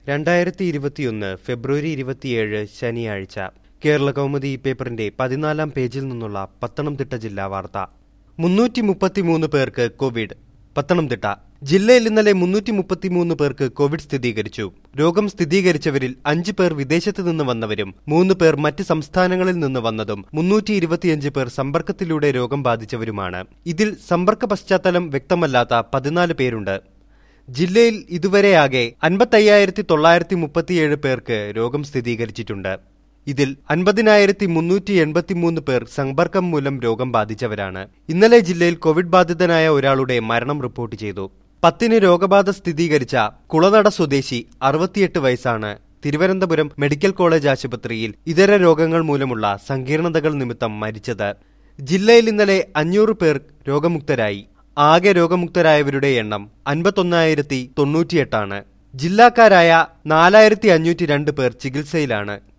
രണ്ടായിരത്തി ഇരുപത്തിയൊന്ന് ഫെബ്രുവരി ഇരുപത്തിയേഴ് ശനിയാഴ്ച കേരള കൗമുദി ഈ പേപ്പറിന്റെ പതിനാലാം പേജിൽ നിന്നുള്ള പത്തനംതിട്ട ജില്ലാ വാർത്ത മുന്നൂറ്റി മുപ്പത്തിമൂന്ന് പേർക്ക് കോവിഡ് പത്തനംതിട്ട ജില്ലയിൽ ഇന്നലെ മുന്നൂറ്റി മുപ്പത്തിമൂന്ന് പേർക്ക് കോവിഡ് സ്ഥിരീകരിച്ചു രോഗം സ്ഥിരീകരിച്ചവരിൽ അഞ്ച് പേർ വിദേശത്ത് നിന്ന് വന്നവരും മൂന്ന് പേർ മറ്റ് സംസ്ഥാനങ്ങളിൽ നിന്ന് വന്നതും മുന്നൂറ്റി ഇരുപത്തിയഞ്ച് പേർ സമ്പർക്കത്തിലൂടെ രോഗം ബാധിച്ചവരുമാണ് ഇതിൽ സമ്പർക്ക പശ്ചാത്തലം വ്യക്തമല്ലാത്ത പതിനാല് പേരുണ്ട് ജില്ലയിൽ ഇതുവരെയാകെ അൻപത്തയ്യായിരത്തി തൊള്ളായിരത്തി മുപ്പത്തിയേഴ് പേർക്ക് രോഗം സ്ഥിരീകരിച്ചിട്ടുണ്ട് ഇതിൽ അൻപതിനായിരത്തി മുന്നൂറ്റി എൺപത്തിമൂന്ന് പേർ സമ്പർക്കം മൂലം രോഗം ബാധിച്ചവരാണ് ഇന്നലെ ജില്ലയിൽ കോവിഡ് ബാധിതനായ ഒരാളുടെ മരണം റിപ്പോർട്ട് ചെയ്തു പത്തിന് രോഗബാധ സ്ഥിരീകരിച്ച കുളനട സ്വദേശി അറുപത്തിയെട്ട് വയസ്സാണ് തിരുവനന്തപുരം മെഡിക്കൽ കോളേജ് ആശുപത്രിയിൽ ഇതര രോഗങ്ങൾ മൂലമുള്ള സങ്കീർണതകൾ നിമിത്തം മരിച്ചത് ജില്ലയിൽ ഇന്നലെ അഞ്ഞൂറ് പേർ രോഗമുക്തരായി ആകെ രോഗമുക്തരായവരുടെ എണ്ണം അൻപത്തൊന്നായിരത്തി തൊണ്ണൂറ്റിയെട്ടാണ് ജില്ലാക്കാരായ നാലായിരത്തി അഞ്ഞൂറ്റി രണ്ട് പേർ ചികിത്സയിലാണ്